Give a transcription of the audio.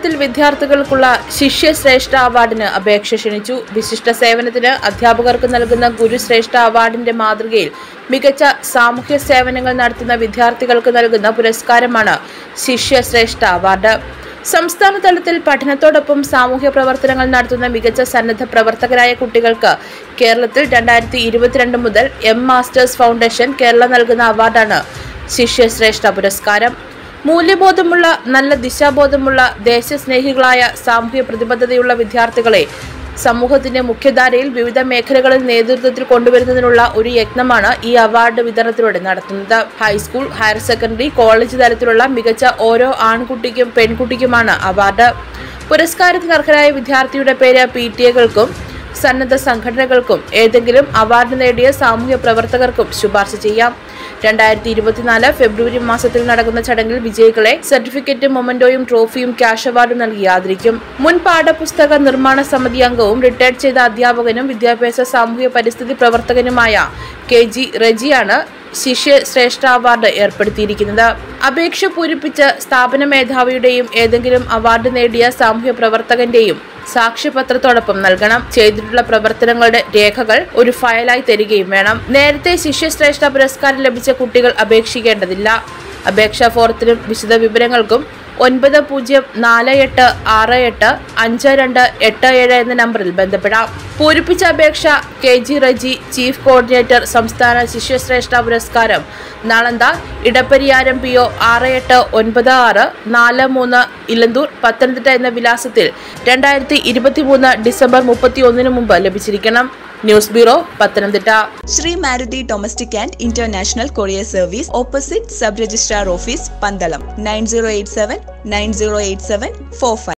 തലത്തിൽ വിദ്യാർത്ഥികൾക്കുള്ള ശിഷ്യശ്രേഷ്ഠ അവാർഡിന് അപേക്ഷ ക്ഷണിച്ചു വിശിഷ്ട സേവനത്തിന് അധ്യാപകർക്ക് നൽകുന്ന ഗുരുശ്രേഷ്ഠ അവാർഡിന്റെ മാതൃകയിൽ മികച്ച സാമൂഹ്യ സേവനങ്ങൾ നടത്തുന്ന വിദ്യാർത്ഥികൾക്ക് നൽകുന്ന പുരസ്കാരമാണ് ശിഷ്യശ്രേഷ്ഠ അവാർഡ് സംസ്ഥാന തലത്തിൽ പഠനത്തോടൊപ്പം സാമൂഹ്യ പ്രവർത്തനങ്ങൾ നടത്തുന്ന മികച്ച സന്നദ്ധ പ്രവർത്തകരായ കുട്ടികൾക്ക് കേരളത്തിൽ രണ്ടായിരത്തി ഇരുപത്തിരണ്ട് മുതൽ എം മാസ്റ്റേഴ്സ് ഫൗണ്ടേഷൻ കേരള നൽകുന്ന അവാർഡാണ് ശിഷ്യശ്രേഷ്ഠ പുരസ്കാരം മൂല്യബോധമുള്ള നല്ല ദിശാബോധമുള്ള ദേശസ്നേഹികളായ സാമൂഹ്യ പ്രതിബദ്ധതയുള്ള വിദ്യാർത്ഥികളെ സമൂഹത്തിന്റെ മുഖ്യധാരയിൽ വിവിധ മേഖലകളിൽ നേതൃത്വത്തിൽ കൊണ്ടുവരുന്നതിനുള്ള ഒരു യത്നമാണ് ഈ അവാർഡ് വിതരണത്തിലൂടെ നടത്തുന്നത് ഹൈസ്കൂൾ ഹയർ സെക്കൻഡറി കോളേജ് തലത്തിലുള്ള മികച്ച ഓരോ ആൺകുട്ടിക്കും പെൺകുട്ടിക്കുമാണ് അവാർഡ് പുരസ്കാരത്തിന് അർഹരായ വിദ്യാർത്ഥിയുടെ പേര് പി ടി എകൾക്കും സന്നദ്ധ സംഘടനകൾക്കും ഏതെങ്കിലും അവാർഡ് നേടിയ സാമൂഹ്യ പ്രവർത്തകർക്കും ശുപാർശ ചെയ്യാം രണ്ടായിരത്തി ഇരുപത്തിനാല് ഫെബ്രുവരി മാസത്തിൽ നടക്കുന്ന ചടങ്ങിൽ വിജയികളെ സർട്ടിഫിക്കറ്റും മൊമന്റോയും ട്രോഫിയും ക്യാഷ് അവാർഡും നൽകി ആദരിക്കും മുൻ പാഠപുസ്തക നിർമ്മാണ സമിതി അംഗവും റിട്ടയർഡ് ചെയ്ത അധ്യാപകനും വിദ്യാഭ്യാസ സാമൂഹ്യ പരിസ്ഥിതി പ്രവർത്തകനുമായ കെ ജി റെജിയാണ് ശിഷ്യ ശ്രേഷ്ഠ അവാർഡ് ഏർപ്പെടുത്തിയിരിക്കുന്നത് അപേക്ഷ പൂരിപ്പിച്ച് സ്ഥാപന മേധാവിയുടെയും ഏതെങ്കിലും അവാർഡ് നേടിയ സാമൂഹ്യ പ്രവർത്തകന്റെയും സാക്ഷ്യപത്രത്തോടൊപ്പം നൽകണം ചെയ്തിട്ടുള്ള പ്രവർത്തനങ്ങളുടെ രേഖകൾ ഒരു ഫയലായി തരികയും വേണം നേരത്തെ ശിഷ്യശ്രേഷ്ഠ പുരസ്കാരം ലഭിച്ച കുട്ടികൾ അപേക്ഷിക്കേണ്ടതില്ല അപേക്ഷാ ഫോറത്തിനും വിശദ വിവരങ്ങൾക്കും ഒൻപത് പൂജ്യം നാല് എട്ട് ആറ് എട്ട് അഞ്ച് രണ്ട് എട്ട് ഏഴ് എന്ന നമ്പറിൽ ബന്ധപ്പെടാം പൂരിപ്പിച്ച അപേക്ഷ K G Reji chief coordinator സംസ്ഥാന ശിഷ്യശ്രേഷ്ഠ പുരസ്കാരം നാളന്ത ഇടപ്പരിയാരം പി ഒ ആറ് എട്ട് ഒൻപത് ആറ് നാല് മൂന്ന് ഇലന്തൂർ പത്തനംതിട്ട എന്ന വിലാസത്തിൽ രണ്ടായിരത്തി ഇരുപത്തി മൂന്ന് ഡിസംബർ മുപ്പത്തി ഒന്നിന് മുമ്പ് ലഭിച്ചിരിക്കണം news bureau Pathanamthitta Shri Maruti domestic and international courier service opposite sub registrar office Pandalam nine zero eight seven nine zero eight seven four five